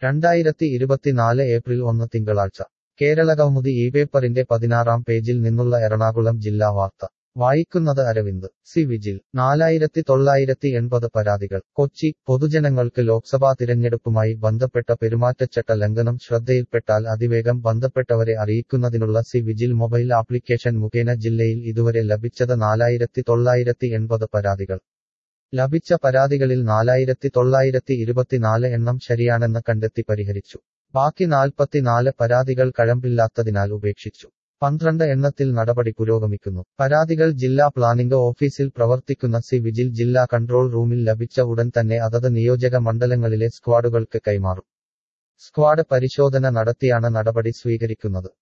രണ്ടായിരത്തി ഇരുപത്തിനാല് ഏപ്രിൽ ഒന്ന് തിങ്കളാഴ്ച കേരളകൗമുദി ഈ പേപ്പറിന്റെ പതിനാറാം പേജിൽ നിന്നുള്ള എറണാകുളം ജില്ലാ വാർത്ത വായിക്കുന്നത് അരവിന്ദ് സി വിജിൽ നാലായിരത്തി തൊള്ളായിരത്തി എൺപത് പരാതികൾ കൊച്ചി പൊതുജനങ്ങൾക്ക് ലോക്സഭാ തിരഞ്ഞെടുപ്പുമായി ബന്ധപ്പെട്ട പെരുമാറ്റച്ചട്ട ലംഘനം ശ്രദ്ധയിൽപ്പെട്ടാൽ അതിവേഗം ബന്ധപ്പെട്ടവരെ അറിയിക്കുന്നതിനുള്ള സി വിജിൽ മൊബൈൽ ആപ്ലിക്കേഷൻ മുഖേന ജില്ലയിൽ ഇതുവരെ ലഭിച്ചത് നാലായിരത്തി തൊള്ളായിരത്തി എൺപത് പരാതികൾ ലഭിച്ച പരാതികളിൽ നാലായിരത്തി തൊള്ളായിരത്തി ഇരുപത്തിനാല് എണ്ണം ശരിയാണെന്ന് കണ്ടെത്തി പരിഹരിച്ചു ബാക്കി നാൽപ്പത്തിനാല് പരാതികൾ കഴമ്പില്ലാത്തതിനാൽ ഉപേക്ഷിച്ചു പന്ത്രണ്ട് എണ്ണത്തിൽ നടപടി പുരോഗമിക്കുന്നു പരാതികൾ ജില്ലാ പ്ലാനിംഗ് ഓഫീസിൽ പ്രവർത്തിക്കുന്ന സി വിജിൽ ജില്ലാ കൺട്രോൾ റൂമിൽ ലഭിച്ച ഉടൻ തന്നെ അതത് നിയോജക മണ്ഡലങ്ങളിലെ സ്ക്വാഡുകൾക്ക് കൈമാറും സ്ക്വാഡ് പരിശോധന നടത്തിയാണ് നടപടി സ്വീകരിക്കുന്നത്